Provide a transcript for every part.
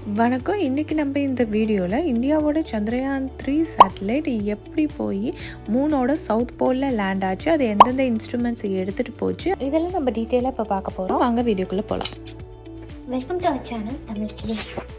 வணக்கம் இன்றைக்கி நம்ம இந்த வீடியோவில் இந்தியாவோட சந்திரயான் த்ரீ சேட்டலைட் எப்படி போய் மூணோட சவுத் போலில் லேண்ட் ஆச்சு அது எந்தெந்த இன்ஸ்ட்ருமெண்ட்ஸ் எடுத்துகிட்டு போச்சு இதெல்லாம் நம்ம டீட்டெயிலாக இப்போ பார்க்க போகிறோம் வாங்க வீடியோக்குள்ளே போகலாம் welcome to our channel Tamil Kili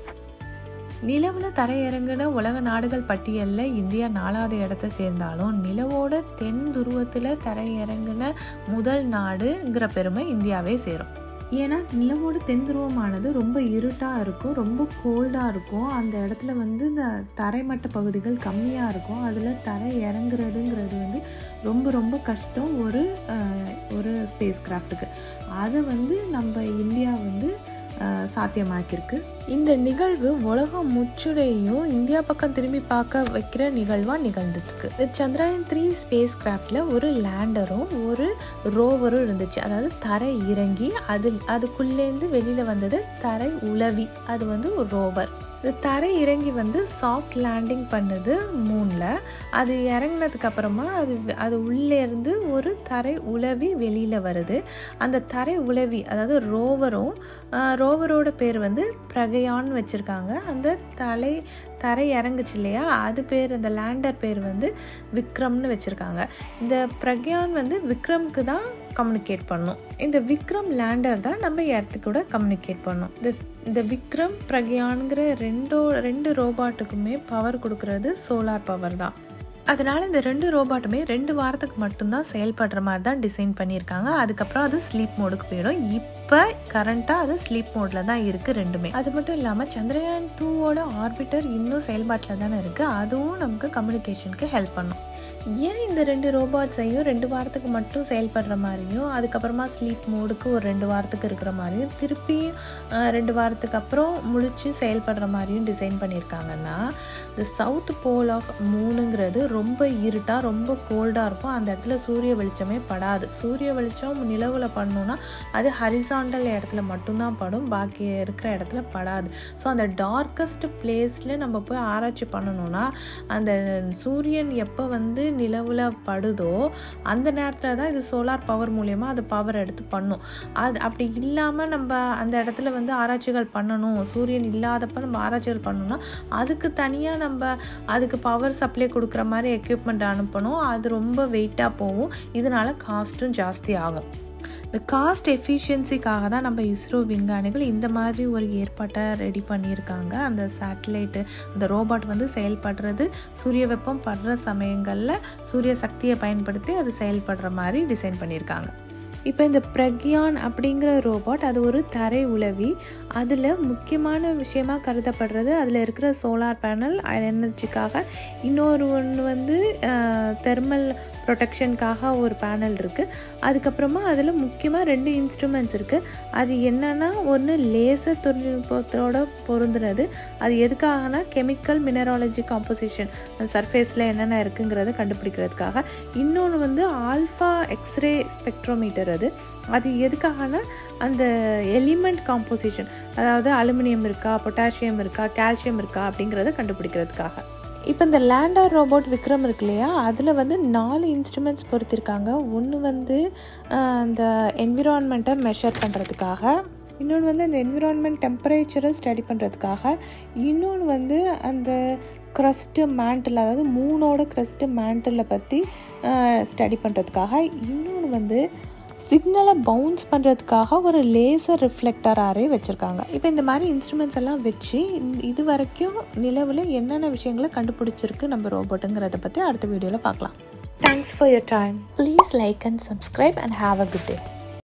நிலவில் தரையிறங்கின உலக நாடுகள் பட்டியலில் இந்தியா நாலாவது இடத்த சேர்ந்தாலும் நிலவோட தென் துருவத்தில் தரையிறங்கின முதல் நாடுங்கிற பெருமை இந்தியாவே சேரும் ஏன்னா நிலவோட தென் துருவமானது ரொம்ப இருட்டாக இருக்கும் ரொம்ப கோல்டாக இருக்கும் அந்த இடத்துல வந்து இந்த தரைமட்ட பகுதிகள் கம்மியாக இருக்கும் அதில் தரை இறங்குறதுங்கிறது வந்து ரொம்ப ரொம்ப கஷ்டம் ஒரு அஹ், ஒரு ஸ்பேஸ் கிராஃப்ட்டுக்கு அதை வந்து நம்ம இந்தியா வந்து அஹ், சாத்தியமாக்கியிருக்கு இந்த நிகழ்வு உலகம் முச்சுடையும் இந்தியா பக்கம் திரும்பி பார்க்க வைக்கிற நிகழ்வாக நிகழ்ந்துருக்கு இந்த சந்திராயன் த்ரீ ஸ்பேஸ் கிராஃப்டில் ஒரு லேண்டரும் ஒரு ரோவரும் இருந்துச்சு அதாவது தரை இறங்கி அது அதுக்குள்ளேருந்து வெளியில் வந்தது தரை உளவி அது வந்து ஒரு ரோவர் இந்த தரை இறங்கி வந்து சாஃப்ட் லேண்டிங் பண்ணுது மூணில் அது இறங்கினதுக்கு அப்புறமா அது அது உள்ளே இருந்து ஒரு தரை உளவி வெளியில் வருது அந்த தரை உளவி அதாவது ரோவரும் ரோவரோட பேர் வந்து பிரகயான்னு வச்சுருக்காங்க அந்த தலை தரை இறங்குச்சு இல்லையா அது பேர் அந்த லேண்டர் பேர் வந்து விக்ரம்னு வச்சுருக்காங்க இந்த பிரக்யான் வந்து விக்ரம்க்கு தான் கம்யூனிகேட் பண்ணும் இந்த விக்ரம் லேண்டர் தான் நம்ம எர்த்து கூட கம்யூனிகேட் பண்ணும் இந்த இந்த விக்ரம் பிரக்யான்கிற ரெண்டோ ரெண்டு ரோபாட்டுக்குமே பவர் கொடுக்கறது சோலார் பவர் தான் அதனால இந்த ரெண்டு ரோபாட்டுமே ரெண்டு வாரத்துக்கு மட்டும்தான் செயல்படுற மாதிரி தான் டிசைன் பண்ணியிருக்காங்க அதுக்கப்புறம் அது ஸ்லீப் மோடுக்கு போயிடும் இப்போ கரண்ட்டாக அது ஸ்லீப் மோடில் தான் இருக்குது ரெண்டுமே அது மட்டும் இல்லாமல் சந்திரயான் டூவோட ஆர்பிட்டர் இன்னும் செயல்பாட்டில் தானே இருக்குது அதுவும் நமக்கு கம்யூனிகேஷனுக்கு ஹெல்ப் பண்ணும் ஏன் இந்த ரெண்டு ரோபாட்ஸையும் ரெண்டு வாரத்துக்கு மட்டும் செயல்படுற மாதிரியும் அதுக்கப்புறமா ஸ்லீப் மோடுக்கு ஒரு ரெண்டு வாரத்துக்கு இருக்கிற மாதிரியும் திருப்பி அஹ், ரெண்டு வாரத்துக்கு அப்புறம் முழிச்சு செயல்படுற மாதிரியும் டிசைன் பண்ணியிருக்காங்கன்னா இந்த சவுத் போல் ஆஃப் மூணுங்கிறது ரொம்ப இருட்டாக ரொம்ப கோல்டாக இருக்கும் அந்த இடத்துல சூரிய வெளிச்சமே படாது சூரிய வெளிச்சம் நிலவில் பண்ணோன்னா அது ஹரிசாண்டல் இடத்துல மட்டும்தான் படும் பாக்கி இருக்கிற இடத்துல படாது ஸோ அந்த டார்க்கஸ்ட் பிளேஸில் நம்ம போய் ஆராய்ச்சி பண்ணணும்னா அந்த சூரியன் எப்போ வந்து நிலவில் படுதோ அந்த நேரத்தில் தான் இது சோலார் பவர் மூலயமா அது பவர் எடுத்து பண்ணும் அது அப்படி இல்லாமல் நம்ம அந்த இடத்துல வந்து ஆராய்ச்சிகள் பண்ணணும் சூரியன் இல்லாதப்ப நம்ம ஆராய்ச்சிகள் பண்ணணும்னா அதுக்கு தனியாக நம்ம அதுக்கு பவர் சப்ளை கொடுக்குற மாதிரி எக்யூப்மெண்ட் அனுப்பணும் அது ரொம்ப வெயிட்டாக போகும் இதனால காஸ்ட்டும் ஜாஸ்தி ஆகும் இந்த காஸ்ட் எஃபிஷியன்சிக்காக தான் நம்ம இஸ்ரோ விஞ்ஞானிகள் இந்த மாதிரி ஒரு ஏற்பாட்டை ரெடி பண்ணியிருக்காங்க அந்த சேட்டலைட்டு அந்த ரோபாட் வந்து செயல்படுறது சூரிய வெப்பம் படுற சமயங்களில் சூரிய சக்தியை பயன்படுத்தி அது செயல்படுற மாதிரி டிசைன் பண்ணியிருக்காங்க இப்போ இந்த பிரக்யான் அப்படிங்கிற ரோபாட் அது ஒரு தரை உளவி அதில் முக்கியமான விஷயமா கருதப்படுறது அதில் இருக்கிற சோலார் பேனல் எனர்ஜிக்காக இன்னொரு ஒன்று வந்து தெர்மல் ப்ரொடெக்ஷனுக்காக ஒரு பேனல் இருக்குது அதுக்கப்புறமா அதில் முக்கியமாக ரெண்டு இன்ஸ்ட்ருமெண்ட்ஸ் இருக்குது அது என்னன்னா ஒன்று லேசர் தொழில்நுட்பத்தோட பொருந்துறது அது எதுக்காகனா கெமிக்கல் மினராலஜி காம்போசிஷன் அந்த சர்ஃபேஸில் என்னென்ன இருக்குங்கிறத கண்டுபிடிக்கிறதுக்காக இன்னொன்று வந்து ஆல்ஃபா எக்ஸ்ரே ஸ்பெக்ட்ரோமீட்டர் அது அது எதுக்காகனா அந்த எலிமெண்ட் காம்போசிஷன் அதாவது அலுமினியம் இருக்கா பொட்டாசியம் இருக்கா கால்சியம் இருக்கா அப்படிங்கிறத கண்டுபிடிக்கிறதுக்காக இப்போ இந்த லேண்டர் ரோபோட் விக்ரம் இருக்கு இல்லையா அதில் வந்து நாலு இன்ஸ்ட்ருமெண்ட்ஸ் பொறுத்திருக்காங்க ஒன்று வந்து ஆஹ், அந்த என்விரான்மெண்ட்டை மெஷர் பண்ணுறதுக்காக இன்னொன்று வந்து அந்த என்விரான்மெண்ட் டெம்பரேச்சரை ஸ்டடி பண்ணுறதுக்காக இன்னொன்று வந்து அந்த க்ரஸ்ட்டு மேண்டில் அதாவது மூணோட க்ரஸ்ட்டு மேண்டில் பற்றி ஸ்டடி பண்ணுறதுக்காக இன்னொன்று வந்து சிக்னலை பவுன்ஸ் பண்ணுறதுக்காக ஒரு லேசர் ரிஃப்ளெக்டர் அரே வச்சுருக்காங்க இப்போ இந்த மாதிரி இன்ஸ்ட்ருமெண்ட்ஸ் எல்லாம் வச்சு இந்த- இது வரைக்கும் நிலவில் என்னென்ன விஷயங்களை கண்டுபிடிச்சிருக்கு நம்ம ரோபோட்டுங்கிறத பற்றி அடுத்த வீடியோவில் பார்க்கலாம் thanks for your time please like and subscribe and have a good day